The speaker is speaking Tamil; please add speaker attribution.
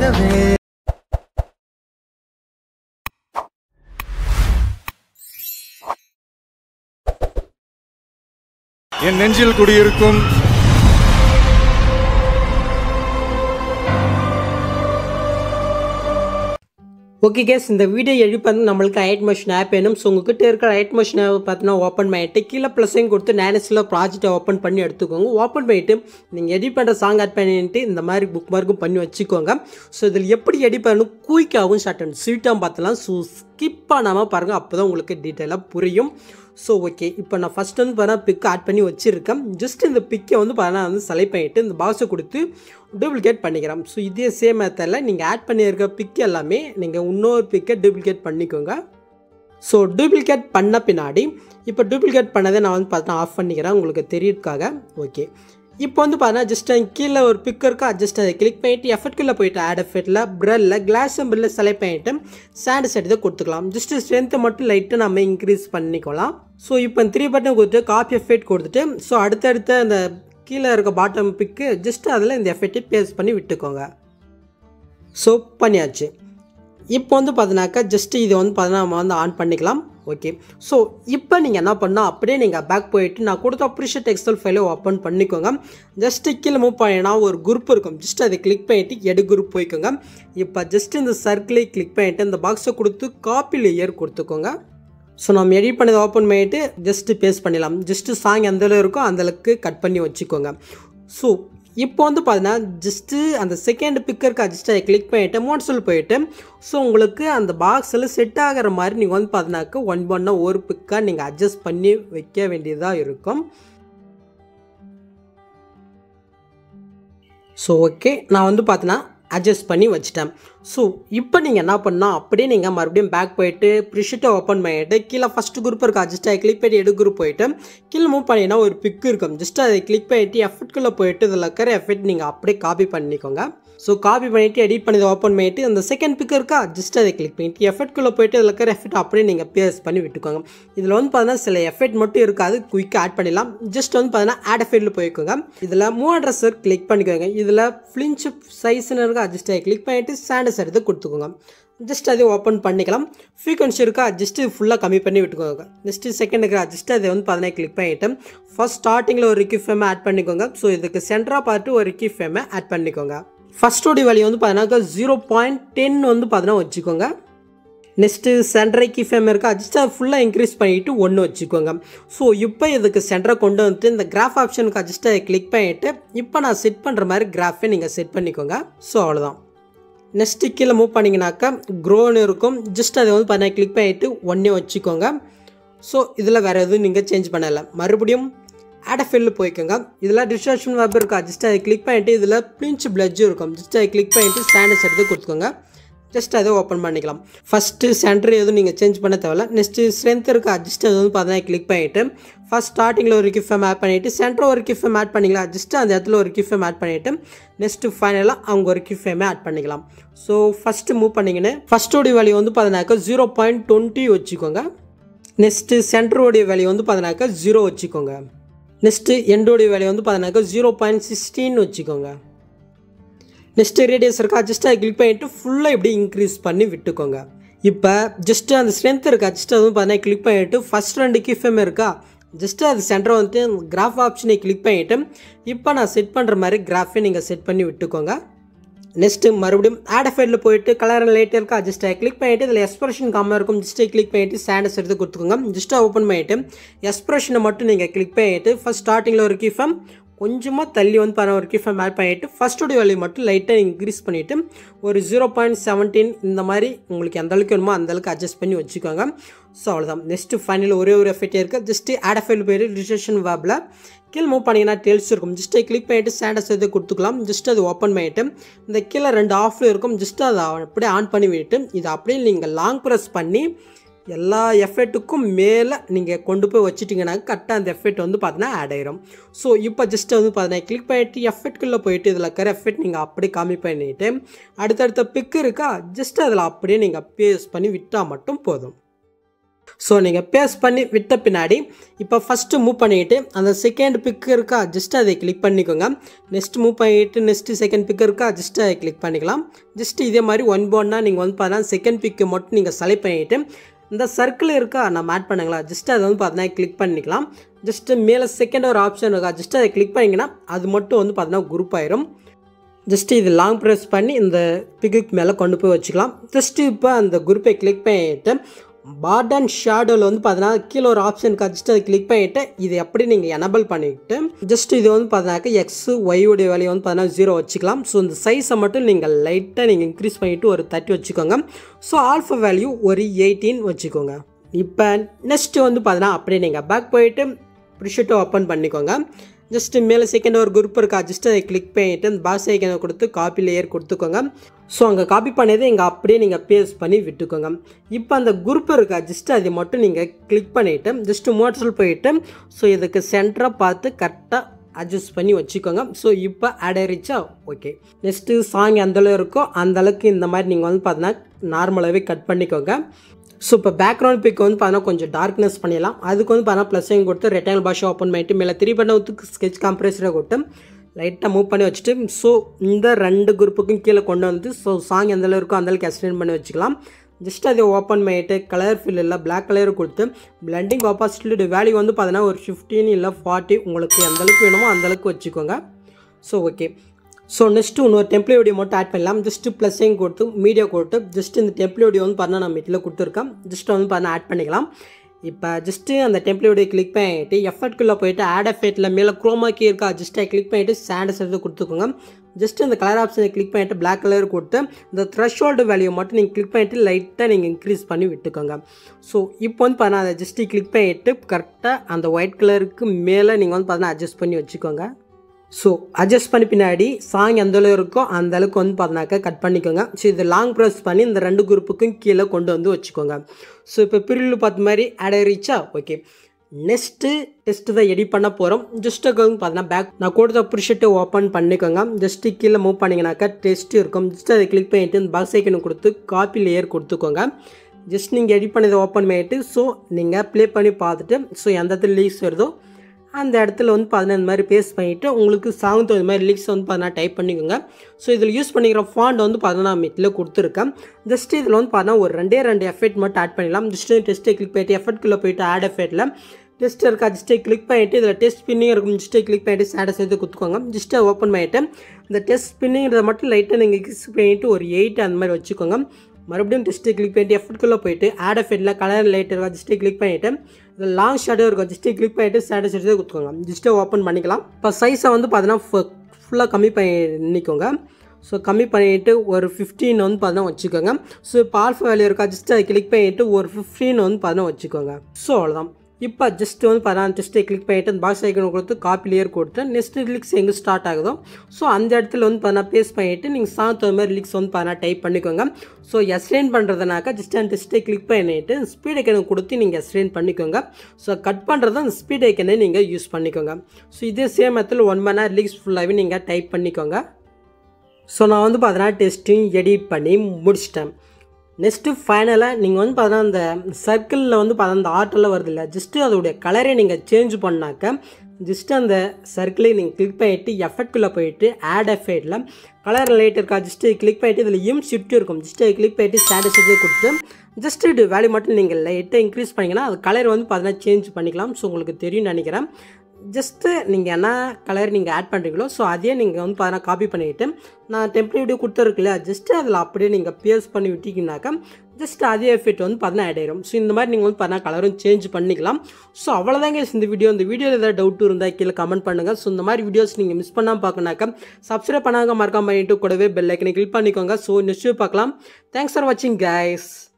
Speaker 1: வாழவே
Speaker 2: என் நெஞ்சில் குடியிருக்கும்
Speaker 3: ஓகே கேஸ் இந்த வீடியோ எடிட் பண்ணி நம்மளுக்கு ஐட் மோஷன் ஆப் வேணும் ஸோ உங்ககிட்ட இருக்கிற ஐட் மோஷன் ஆப் பார்த்தீங்கன்னா ஓப்பன் பண்ணிட்டு கீழே ப்ளஸையும் கொடுத்து நேனஸில் ப்ராஜெக்ட்டை ஓப்பன் பண்ணி எடுத்துக்கோங்க ஓப்பன் பண்ணிட்டு நீங்கள் எடிட் பண்ணுற சாங் ஆட் பண்ணிட்டு இந்த மாதிரி புக் மார்க்கும் பண்ணி வச்சுக்கோங்க ஸோ இதில் எப்படி எடிட் பண்ணணும் குயிக்காகவும் ஷார்ட் அண்ட் ஸ்வீட்டாகவும் பார்த்தலாம் ஸோ ஸ்கிப் பண்ணாமல் பாருங்கள் அப்போ தான் உங்களுக்கு டீட்டெயிலாக புரியும் ஸோ ஓகே இப்போ நான் ஃபஸ்ட் வந்து பார்த்தா பிக் ஆட் பண்ணி வச்சுருக்கேன் ஜஸ்ட் இந்த பிக்கை வந்து பார்த்தா வந்து செலக்ட் பண்ணிவிட்டு இந்த பாக்ஸை கொடுத்து டூப்ளிகேட் பண்ணிக்கிறேன் ஸோ இதே சேம் மெத்தடில் நீங்கள் ஆட் பண்ணியிருக்க பிக் எல்லாமே நீங்கள் இன்னொரு பிக்கை டூப்ளிகேட் பண்ணிக்கோங்க ஸோ டூப்ளிகேட் பண்ண பின்னாடி இப்போ டூப்ளிகேட் பண்ணதை நான் வந்து பார்த்தா ஆஃப் பண்ணிக்கிறேன் உங்களுக்கு தெரியறதுக்காக ஓகே இப்போ வந்து பார்த்தீங்கன்னா ஜஸ்ட் கீழே ஒரு பிக் இருக்கா ஜஸ்ட் அதை கிளிக் பண்ணிட்டு எஃபர்ட்குள்ளே போயிட்டு ஆட் எஃபெக்டில் ப்ரெல்ல கிளாஸ் பில்ல செலக்ட் பண்ணிட்டு சாண்ட் செட் இதை கொடுத்துக்கலாம் ஜஸ்ட் ஸ்ட்ரென்த்தை மட்டும் லைட்டாக நம்ம இன்க்ரீஸ் பண்ணிக்கலாம் ஸோ இப்போ த்ரீ பட்டன் கொடுத்துட்டு காப்பி எஃபெக்ட் கொடுத்துட்டு ஸோ அடுத்தடுத்த அந்த கீழே இருக்க பாட்டம் பிக்கு ஜஸ்ட் அதில் இந்த எஃபெக்டை பேஸ்ட் பண்ணி விட்டுக்கோங்க ஸோ பண்ணியாச்சு இப்போ வந்து பார்த்தீங்கன்னாக்கா ஜஸ்ட் இதை வந்து பார்த்தீங்கன்னா நம்ம வந்து ஆன் பண்ணிக்கலாம் ஓகே ஸோ இப்போ நீங்கள் என்ன பண்ணால் அப்படியே நீங்கள் பேக் போயிட்டு நான் கொடுத்த அப்ரிஷியேட் எக்ஸல் ஃபைலை ஓப்பன் பண்ணிக்கோங்க ஜஸ்ட் கீழே மூவ் பண்ணினா ஒரு குரூப் இருக்கும் ஜஸ்ட் அதை கிளிக் பண்ணிட்டு எடு குரூப் போய்க்கோங்க இப்போ ஜஸ்ட் இந்த சர்க்கிளை கிளிக் பண்ணிட்டு இந்த பாக்ஸை கொடுத்து காப்பி லேயர் கொடுத்துக்கோங்க ஸோ நம்ம எடிட் பண்ணதை ஓப்பன் பண்ணிவிட்டு ஜஸ்ட்டு பேஸ்ட் பண்ணிடலாம் ஜஸ்ட்டு சாங் எந்த அளவு இருக்கோ அந்த அளவுக்கு கட் பண்ணி வச்சுக்கோங்க ஸோ இப்போ வந்து பார்த்தீங்கன்னா ஜஸ்ட்டு அந்த செகண்ட் பிக்கருக்கு ஜஸ்ட் அதை கிளிக் பண்ணிவிட்டு மோட்ஸில் போயிட்டு ஸோ உங்களுக்கு அந்த பாக்ஸில் செட் ஆகிற மாதிரி நீங்கள் வந்து பார்த்தீங்கன்னாக்கா ஒன் ஒன்னாக ஒரு பிக்காக நீங்கள் அட்ஜஸ்ட் பண்ணி வைக்க வேண்டியதாக இருக்கும் ஸோ ஓகே நான் வந்து பார்த்தீங்கன்னா அட்ஜஸ்ட் பண்ணி வச்சுட்டேன் ஸோ இப்போ நீங்கள் என்ன பண்ணால் அப்படியே நீங்கள் மறுபடியும் பேக் போயிட்டு ப்ரிஷிட்டை ஓப்பன் பண்ணிட்டு கீழே ஃபஸ்ட் குரூப் இருக்குது ஜஸ்ட் அதை கிளிக் பண்ணி எடு குரூப் போயிட்டு கீழே மூவ் பண்ணிங்கன்னா ஒரு பிக் இருக்கும் ஜஸ்ட் அதை கிளிக் பண்ணிட்டு எஃபெக்ட்குள்ளே போயிட்டு இதில் இருக்கிற எஃபெக்ட் நீங்கள் அப்படியே காப்பி பண்ணிக்கோங்க ஸோ காப்பி பண்ணிவிட்டு எடிட் பண்ணி ஓப்பன் பண்ணிவிட்டு அந்த செகண்ட் பிக் இருக்கா ஜஸ்ட் அதை கிளிக் பண்ணிட்டு எஃபெக்ட்குள்ளே போயிட்டு இதில் இருக்கிற எஃபெக்ட் அப்படியே நீங்கள் பேஸ் பண்ணி விட்டுக்கோங்க இதில் வந்து பார்த்தீங்கன்னா சில எஃபெக்ட் மட்டும் இருக்காது குயிக்காக ஆட் பண்ணிடலாம் ஜஸ்ட் வந்து பார்த்தீங்கன்னா ஆட் எஃபெக்ட்டில் போய்க்கோங்க இதில் மூவ் அட்ரஸர் கிளிக் பண்ணிக்கோங்க இதில் ஃப்ளின்ச் சைஸ்னு இருக்கா ஜஸ்ட் அதை கிளிக் பண்ணிவிட்டு சாண்டஸ் எடுத்து கொடுத்துக்கோங்க ஜஸ்ட் அதை ஓப்பன் பண்ணிக்கலாம் ஃப்ரீக்வன்சி இருக்கா ஜஸ்ட் ஃபுல்லாக கம்மி பண்ணி விட்டுக்கோங்க நெக்ஸ்ட் செகண்ட் இருக்கா ஜஸ்ட் அதை வந்து பார்த்தீங்கன்னா கிளிக் பண்ணிவிட்டு ஃபஸ்ட் ஸ்டார்டிங்கில் ஒரு ரிக்கி ஃபேமை ஆட் பண்ணிக்கோங்க ஸோ இதுக்கு சென்டராக பார்த்து ஒரு ரிக்கி ஃபேமை ஆட் பண்ணிக்கோங்க ஃபஸ்ட்டோடைய வேல்யூ வந்து பார்த்தீங்கன்னா ஜீரோ பாயிண்ட் டென் வந்து பார்த்தீங்கன்னா வச்சுக்கோங்க நெக்ஸ்ட்டு சென்டரை கீ ஃபேம் இருக்கா ஜஸ்ட் அதை ஃபுல்லாக இன்க்ரீஸ் பண்ணிவிட்டு ஒன்று வச்சுக்கோங்க ஸோ இப்போ இதுக்கு சென்டரை கொண்டு வந்துட்டு இந்த கிராஃப் ஆப்ஷனுக்கு ஜஸ்ட் அதை கிளிக் பண்ணிவிட்டு இப்போ நான் செட் பண்ணுற மாதிரி கிராஃபை நீங்கள் செட் பண்ணிக்கோங்க ஸோ அவ்வளோதான் நெக்ஸ்ட்டு கீழே மூவ் பண்ணிங்கனாக்கா க்ரோன்னு இருக்கும் ஜஸ்ட் அதை வந்து பார்த்தீங்கன்னா கிளிக் பண்ணிவிட்டு ஒன்றே வச்சுக்கோங்க ஸோ இதில் வேறு எதுவும் நீங்கள் சேஞ்ச் பண்ணலை மறுபடியும் ஆட் ஃபில்லு போய்க்கோங்க இதில் டிஸ்ட்ராக்ஷன் வெப் இருக்கா ஜஸ்ட் அதை கிளிக் பண்ணிவிட்டு இதில் பிளிஞ்ச் பிளட்ஜ் இருக்கும் ஜஸ்ட் அதை கிளிக் பண்ணிவிட்டு ஸ்டாண்டர்ஸ் எடுத்து கொடுத்துக்கோங்க ஜஸ்ட் அதை ஓப்பன் பண்ணிக்கலாம் ஃபஸ்ட்டு சென்டர் எதுவும் நீங்கள் சேஞ்ச் பண்ண தேவையில்ல நெக்ஸ்ட்டு ஸ்ட்ரென்த் இருக்கா ஜஸ்ட் அது வந்து பார்த்தீங்கன்னா கிளிக் பண்ணிவிட்டு ஃபஸ்ட் ஸ்டார்டிங்கில் ஒரு கிஃபம் ஆட் பண்ணிவிட்டு சென்டர் ஒரு கிஃபம் ஆட் பண்ணிக்கலாம் ஜஸ்ட் அந்த இடத்துல ஒரு கிஃபம் ஆட் பண்ணிவிட்டு நெக்ஸ்ட்டு ஃபைனலாக அவங்க ஒரு கிஃபமே ஆட் பண்ணிக்கலாம் ஸோ ஃபஸ்ட்டு மூவ் பண்ணிங்கன்னு ஃபஸ்ட்டோடைய வேல்யூ வந்து பார்த்தீங்கன்னாக்கா ஜீரோ பாயிண்ட் டுவெண்ட்டி வச்சுக்கோங்க நெக்ஸ்ட்டு சென்டரோடைய வேல்யூ வந்து பார்த்தீங்கன்னாக்கா ஜீரோ வச்சுக்கோங்க நெக்ஸ்ட்டு எண்டோடைய வேல்யூ வந்து பார்த்தீங்கன்னாக்கா ஜீரோ பாயிண்ட் சிக்ஸ்டீன் வச்சுக்கோங்க நெக்ஸ்ட்டு ரேடியஸ் இருக்கா ஜஸ்ட் அதை கிளிக் பண்ணிவிட்டு ஃபுல்லாக இப்படி இன்க்ரீஸ் பண்ணி விட்டுக்கோங்க இப்போ ஜஸ்ட்டு அந்த ஸ்ட்ரென்த் இருக்கா ஜஸ்ட் அது வந்து பார்த்தீங்கன்னா கிளிக் பண்ணிவிட்டு ஃபஸ்ட் ரெண்டு கிஃபம் இருக்கா ஜஸ்ட்டு அது சென்டர் வந்துட்டு கிராஃப் ஆப்ஷனை கிளிக் பண்ணிவிட்டு இப்போ நான் செட் பண்ணுற மாதிரி கிராஃபை நீங்கள் செட் பண்ணி விட்டுக்கோங்க நெக்ஸ்ட்டு மறுபடியும் ஆட் ஃபைலில் போயிட்டு கலர் லைட் இருக்கா ஜஸ்ட் கிளிக் பண்ணிவிட்டு இதில் எக்ஸ்பிரஷன் காமாக இருக்கும் ஜஸ்ட்டு கிளிக் பண்ணிவிட்டு ஸ்டாண்டர்ஸ் எடுத்து கொடுத்துக்கோங்க ஜஸ்ட்டு ஓப்பன் பண்ணிவிட்டு எக்ஸ்பிரஷனை மட்டும் நீங்கள் கிளிக் பண்ணிவிட்டு ஃபஸ்ட் ஸ்டார்டிங்கில் ஒரு கீஃபம் கொஞ்சமாக தள்ளி வந்து பாருங்கள் ஒரு கீஃபம் ஆட் பண்ணிவிட்டு ஃபஸ்ட்டோடைய வேல்யூ மட்டும் லைட்டாக இன்க்ரீஸ் பண்ணிவிட்டு ஒரு ஜீரோ பாயிண்ட் செவன்டீன் இந்த மாதிரி உங்களுக்கு எந்த அளவுக்கு வேணுமோ அந்த அளவுக்கு அட்ஜஸ்ட் பண்ணி வச்சுக்கோங்க ஸோ அவ்வளோதான் நெக்ஸ்ட்டு ஃபைனல் ஒரே ஒரு எஃபெக்ட் இருக்குது ஜஸ்ட்டு ஆட் ஃபைல் போயிட்டு ரிஜிஸ்ட்ரேஷன் வேப்பில் கீழே மூவ் பண்ணிங்கன்னா டெல்ஸ் இருக்கும் ஜஸ்ட் கிளிக் பண்ணிவிட்டு ஸ்டாண்டர்ஸ் எது கொடுத்துக்கலாம் ஜஸ்ட் அது ஓப்பன் பண்ணிவிட்டு இந்த கீழே ரெண்டு ஆஃப்ல இருக்கும் ஜஸ்ட் அதை அப்படியே ஆன் பண்ணி விட்டு இதை அப்படியே நீங்கள் லாங் ப்ரெஸ் பண்ணி எல்லா எஃபெக்ட்டுக்கும் மேலே நீங்கள் கொண்டு போய் வச்சுட்டிங்கன்னா கரெக்டாக அந்த எஃபெக்ட் வந்து பார்த்தீங்கன்னா ஆட் ஆயிரும் ஸோ இப்போ ஜஸ்ட் வந்து பார்த்தீங்கன்னா கிளிக் பண்ணிவிட்டு எஃபெக்ட்குள்ளே போயிட்டு இதில் இருக்கிற எஃபெக்ட் நீங்கள் அப்படியே காமி பண்ணிவிட்டு அடுத்தடுத்த பிக்கு இருக்கா ஜஸ்ட் அதில் அப்படியே நீங்கள் பேஸ் பண்ணி விட்டால் மட்டும் போதும் ஸோ நீங்கள் பேஸ்ட் பண்ணி விட்ட பின்னாடி இப்போ ஃபஸ்ட்டு மூவ் பண்ணிக்கிட்டு அந்த செகண்ட் பிக் இருக்கா ஜஸ்ட் அதை கிளிக் பண்ணிக்கோங்க நெக்ஸ்ட் மூவ் பண்ணிட்டு நெக்ஸ்ட்டு செகண்ட் பிக் இருக்கா ஜஸ்ட் அதை கிளிக் பண்ணிக்கலாம் ஜஸ்ட் இதே மாதிரி ஒன் போன்னா நீங்கள் வந்து பார்த்தீங்கன்னா செகண்ட் பிக்கு மட்டும் நீங்கள் செலக்ட் பண்ணிவிட்டு இந்த சர்க்கிள் இருக்கா நம்ம ஆட் பண்ணுங்களா ஜஸ்ட் அதை வந்து பார்த்தீங்கன்னா கிளிக் பண்ணிக்கலாம் ஜஸ்ட்டு மேலே செகண்ட் ஒரு ஆப்ஷன் இருக்கா ஜஸ்ட் அதை கிளிக் பண்ணிங்கன்னா அது மட்டும் வந்து பார்த்தீங்கன்னா குரூப் ஆயிரும் ஜஸ்ட் இது லாங் ப்ரெஸ் பண்ணி இந்த பிக்குக்கு மேலே கொண்டு போய் வச்சுக்கலாம் ஜஸ்ட்டு இப்போ அந்த குரூப்பை கிளிக் பண்ணிவிட்டு பாட்டன் ஷேடோவில் வந்து பார்த்தீங்கன்னா கீழே ஒரு ஆப்ஷன் இருக்கா ஜஸ்ட் அதை கிளிக் பண்ணிவிட்டு இது எப்படி நீங்கள் எனபிள் பண்ணிவிட்டு ஜஸ்ட் இது வந்து பார்த்தீங்கன்னாக்கா எக்ஸு ஒய்யுடைய வேலையை வந்து பார்த்தீங்கன்னா ஜீரோ வச்சுக்கலாம் ஸோ இந்த சைஸை மட்டும் நீங்கள் லைட்டாக நீங்கள் இன்க்ரீஸ் பண்ணிவிட்டு ஒரு தேர்ட்டி வச்சுக்கோங்க ஸோ ஆல்ஃபா வேல்யூ ஒரு எயிட்டீன் வச்சுக்கோங்க இப்போ நெக்ஸ்ட்டு வந்து பார்த்தீங்கன்னா அப்படியே நீங்கள் பேக் போயிட்டு ப்ரிஷெட்டை ஓப்பன் பண்ணிக்கோங்க ஜஸ்ட்டு மேலே செகண்ட் ஒரு குரூப் இருக்கா ஜஸ்ட் அதை கிளிக் பண்ணிவிட்டு அந்த பாஸ் ஐக்கனை கொடுத்து காப்பி லேயர் கொடுத்துக்கோங்க ஸோ அங்கே காப்பி பண்ணதை இங்கே அப்படியே நீங்கள் பேஸ்ட் பண்ணி விட்டுக்கோங்க இப்போ அந்த குரூப் இருக்கா ஜஸ்ட் அதை மட்டும் நீங்கள் கிளிக் பண்ணிவிட்டு ஜஸ்ட்டு மோட்டரில் போயிட்டு ஸோ இதுக்கு சென்டராக பார்த்து கரெக்டாக அட்ஜஸ்ட் பண்ணி வச்சுக்கோங்க ஸோ இப்போ ஆட் ஆயிடுச்சா ஓகே நெக்ஸ்ட்டு சாங் எந்தளவு இருக்கோ அந்த அளவுக்கு இந்த மாதிரி நீங்கள் வந்து பார்த்தீங்கன்னா நார்மலாகவே கட் பண்ணிக்கோங்க ஸோ இப்போ பேக்ரவுண்ட் பிக் வந்து பார்த்தீங்கன்னா கொஞ்சம் டார்க்னஸ் பண்ணிடலாம் அதுக்கு வந்து பார்த்தீங்கன்னா ப்ளஸ்ஸையும் கொடுத்து ரெக்டாங்கிள் பாஷா ஓப்பன் பண்ணிட்டு மேலே த்ரீ பண்ணத்துக்கு ஸ்கெச் கம்ப்ரெஸரை கொடுத்து லைட்டாக மூவ் பண்ணி வச்சுட்டு ஸோ இந்த ரெண்டு குரூப்புக்கும் கீழே கொண்டு வந்து ஸோ சாங் எந்த அளவு இருக்கோ அந்த அளவுக்கு எக்ஸ்டெண்ட் பண்ணி வச்சுக்கலாம் ஜஸ்ட் அதை ஓப்பன் பண்ணிட்டு கலர் ஃபில் இல்லை பிளாக் கலர் கொடுத்து பிளண்டிங் ஆப்போசிட்டில் வேல்யூ வந்து பார்த்தீங்கன்னா ஒரு ஃபிஃப்டீன் இல்லை ஃபார்ட்டி உங்களுக்கு எந்த அளவுக்கு வேணுமோ அந்த அளவுக்கு வச்சுக்கோங்க ஸோ ஓகே ஸோ நெக்ஸ்ட்டு இன்னொரு டெம்ப்ளே வீடியோ மட்டும் ஆட் பண்ணலாம் ஜஸ்ட்டு ப்ளஸ்ஸையும் கொடுத்து மீடியா கொடுத்து ஜஸ்ட் இந்த டெம்ப்ளே வீடியோ வந்து பார்த்தா நம்ம இதில் கொடுத்துருக்கோம் ஜஸ்ட் வந்து பார்த்தா ஆட் பண்ணிக்கலாம் இப்போ ஜஸ்ட்டு அந்த டெம்ப்ளே வீடியோ கிளிக் பண்ணிட்டு எஃபர்ட்குள்ளே போயிட்டு ஆட் எஃபெக்ட்டில் மேலே குரோமாக்கி இருக்கா ஜஸ்ட்டை கிளிக் பண்ணிவிட்டு சாண்டஸ் எடுத்து கொடுத்துக்கோங்க ஜஸ்ட் இந்த கலர் ஆப்ஷனை கிளிக் பண்ணிவிட்டு பிளாக் கலர் கொடுத்து இந்த த்ரெஷ்ஹோல்டு வேல்யூ மட்டும் நீங்கள் கிளிக் பண்ணிவிட்டு லைட்டாக நீங்கள் இன்க்ரீஸ் பண்ணி விட்டுக்கோங்க ஸோ இப்போ வந்து பார்த்தா அதை ஜஸ்ட்டு கிளிக் பண்ணிவிட்டு கரெக்டாக அந்த ஒயிட் கலருக்கு மேலே நீங்கள் வந்து பார்த்தீங்கன்னா அட்ஜஸ்ட் பண்ணி வச்சுக்கோங்க ஸோ அட்ஜஸ்ட் பண்ணி பின்னாடி சாங் எந்த அளவு இருக்கோ அந்த அளவுக்கு வந்து பார்த்தினாக்கா கட் பண்ணிக்கோங்க ஸோ இது லாங் ப்ரெஸ் பண்ணி இந்த ரெண்டு குரூப்புக்கும் கீழே கொண்டு வந்து வச்சுக்கோங்க ஸோ இப்போ பிரிவில் பார்த்த மாதிரி ஆட் ஆயிடுச்சா ஓகே நெக்ஸ்ட்டு டெஸ்ட்டு தான் எடிட் பண்ண போகிறோம் ஜஸ்ட்டு வந்து பார்த்தீங்கன்னா பேக் நான் கொடுத்த ப்ரிஷெட்டை ஓப்பன் பண்ணிக்கோங்க ஜஸ்ட்டு கீழே மூவ் பண்ணிங்கனாக்கா டெஸ்ட்டு இருக்கும் ஜஸ்ட் அதை கிளிக் பண்ணிவிட்டு இந்த பாக்ஸ் ஐக்கனை கொடுத்து காப்பி லேயர் கொடுத்துக்கோங்க ஜஸ்ட் நீங்கள் எடிட் பண்ணதை ஓப்பன் பண்ணிவிட்டு ஸோ நீங்கள் ப்ளே பண்ணி பார்த்துட்டு ஸோ எந்த இடத்துல லீக்ஸ் வருதோ அந்த இடத்துல வந்து பார்த்தீங்கன்னா இந்த மாதிரி பேஸ்ட் பண்ணிவிட்டு உங்களுக்கு சாங் தகுந்த மாதிரி லிரிக்ஸ் வந்து பார்த்தீங்கன்னா டைப் பண்ணிக்கோங்க ஸோ இதில் யூஸ் பண்ணிக்கிற ஃபாண்ட் வந்து பார்த்தீங்கன்னா நான் இதில் கொடுத்துருக்கேன் ஜஸ்ட் இதில் வந்து பார்த்தீங்கன்னா ஒரு ரெண்டே ரெண்டு எஃபெக்ட் மட்டும் ஆட் பண்ணிடலாம் ஜஸ்ட்டு டெஸ்ட்டை கிளிக் பண்ணிட்டு எஃபெக்ட்குள்ளே போயிட்டு ஆட் எஃபெக்ட்டில் டெஸ்ட் இருக்கா ஜஸ்ட்டை கிளிக் பண்ணிவிட்டு இதில் டெஸ்ட் ஸ்பின்னிங் இருக்கும் ஜஸ்ட்டை கிளிக் பண்ணிட்டு சேடை சேர்த்து கொடுத்துக்கோங்க ஜஸ்ட்டை ஓப்பன் பண்ணிவிட்டு இந்த டெஸ்ட் ஸ்பின்னிங்கிறத மட்டும் லைட்டாக நீங்கள் கிளிக் பண்ணிவிட்டு ஒரு எயிட் அந்த மாதிரி வச்சுக்கோங்க மறுபடியும் டெஸ்ட்டு கிளிக் பண்ணிட்டு எஃபர்ட்குள்ளே போயிட்டு ஆட் எஃபெக்ட்டில் கலர் லைட் இருக்கா ஜஸ்ட்டு கிளிக் பண்ணிவிட்டு இந்த லாங் ஷேடோ இருக்கும் ஜஸ்ட்டு கிளிக் பண்ணிட்டு ஸ்டேட்டஸ் எடுத்து கொடுத்துக்கோங்க ஜஸ்ட்டு ஓப்பன் பண்ணிக்கலாம் இப்போ சைஸை வந்து பார்த்தீங்கன்னா ஃபுல்லாக கம்மி பண்ணிக்கோங்க ஸோ கம்மி பண்ணிவிட்டு ஒரு ஃபிஃப்டீன் வந்து பார்த்தீங்கன்னா வச்சுக்கோங்க ஸோ இப்போ ஆல்ஃபா வேல்யூ இருக்கா ஜஸ்ட் அதை கிளிக் பண்ணிவிட்டு ஒரு ஃபிஃப்டீன் வந்து பார்த்தீங்கன்னா வச்சுக்கோங்க ஸோ அவ்வளோதான் இப்போ ஜஸ்ட் வந்து பார்த்தீங்கன்னா ஜஸ்ட்டை கிளிக் பண்ணிவிட்டு அந்த பாக்ஸ் ஐக்கன் கொடுத்து காப்பி லேயர் கொடுத்து நெக்ஸ்ட் லிக்ஸ் எங்கே ஸ்டார்ட் ஆகுதோ ஸோ அந்த இடத்துல வந்து பார்த்தீங்கன்னா பேஸ்ட் பண்ணிவிட்டு நீங்கள் சாங் தகுந்த மாதிரி லிக்ஸ் வந்து பார்த்தீங்கன்னா டைப் பண்ணிக்கோங்க ஸோ எஸ்ரெயின் பண்ணுறதுனாக்கா ஜஸ்ட் அந்த டெஸ்ட்டை கிளிக் பண்ணிவிட்டு ஸ்பீட் ஐக்கனை கொடுத்து நீங்கள் எஸ்ரெயின் பண்ணிக்கோங்க ஸோ கட் பண்ணுறது அந்த ஸ்பீட் ஐக்கனை நீங்கள் யூஸ் பண்ணிக்கோங்க ஸோ இதே சேம் மெத்தில் ஒன் மணி நேரம் லிக்ஸ் ஃபுல்லாகவே நீங்கள் டைப் பண்ணிக்கோங்க ஸோ நான் வந்து பார்த்தீங்கன்னா டெஸ்ட்டையும் எடிட் பண்ணி முடிச்சிட்டேன் நெக்ஸ்ட்டு ஃபைனலாக நீங்கள் வந்து பார்த்தீங்கன்னா அந்த சர்க்கிளில் வந்து பார்த்தா அந்த ஆர்ட்டெல்லாம் வருது இல்லை ஜஸ்ட்டு அதோடைய கலரை நீங்கள் சேஞ்ச் பண்ணாக்க ஜஸ்ட்டு அந்த சர்க்கிளை நீங்கள் கிளிக் பண்ணிவிட்டு எஃபெக்ட்குள்ளே போயிட்டு ஆட் எஃபெக்டில் கலர் லைட் இருக்கா ஜஸ்ட்டு கிளிக் பண்ணிவிட்டு இதில் இம் ஷிஃப்ட் இருக்கும் ஜஸ்ட்டு கிளிக் பண்ணிவிட்டு ஸ்டேட்டஸ் எடுத்து கொடுத்து ஜஸ்ட் இது வேல்யூ மட்டும் நீங்கள் லைட்டாக இன்க்ரீஸ் பண்ணிங்கன்னா அது கலர் வந்து பார்த்தீங்கன்னா சேஞ்ச் பண்ணிக்கலாம் ஸோ உங்களுக்கு தெரியும்னு நினைக்கிறேன் ஜஸ்ட்டு நீங்கள் என்ன கலர் நீங்கள் ஆட் பண்ணுறீங்களோ ஸோ அதையே நீங்கள் வந்து பார்த்தீங்கன்னா காப்பி பண்ணிவிட்டு நான் டெம்ப்ளேட் வீடியோ கொடுத்துருக்குல்ல ஜஸ்ட்டு அதில் அப்படியே நீங்கள் பேஸ் பண்ணி விட்டிங்கனாக்கா ஜஸ்ட் அதே எஃபெக்ட் வந்து பார்த்தீங்கன்னா ஆட் ஆயிரும் ஸோ இந்த மாதிரி நீங்கள் வந்து பார்த்தீங்கன்னா கலரும் சேஞ்ச் பண்ணிக்கலாம் ஸோ அவ்வளோதாங்க இந்த வீடியோ இந்த வீடியோவில் ஏதாவது டவுட் இருந்தால் கீழே கமெண்ட் பண்ணுங்கள் ஸோ இந்த மாதிரி வீடியோஸ் நீங்கள் மிஸ் பண்ணாமல் பார்க்கணாக்கா சப்ஸ்கிரைப் பண்ணாங்க மறக்காம பண்ணிட்டு கூடவே பெல் ஐக்கனை கிளிக் பண்ணிக்கோங்க ஸோ நெக்ஸ்ட் பார்க்கலாம் தேங்க்ஸ் ஃபார் வாட்சிங் கைஸ்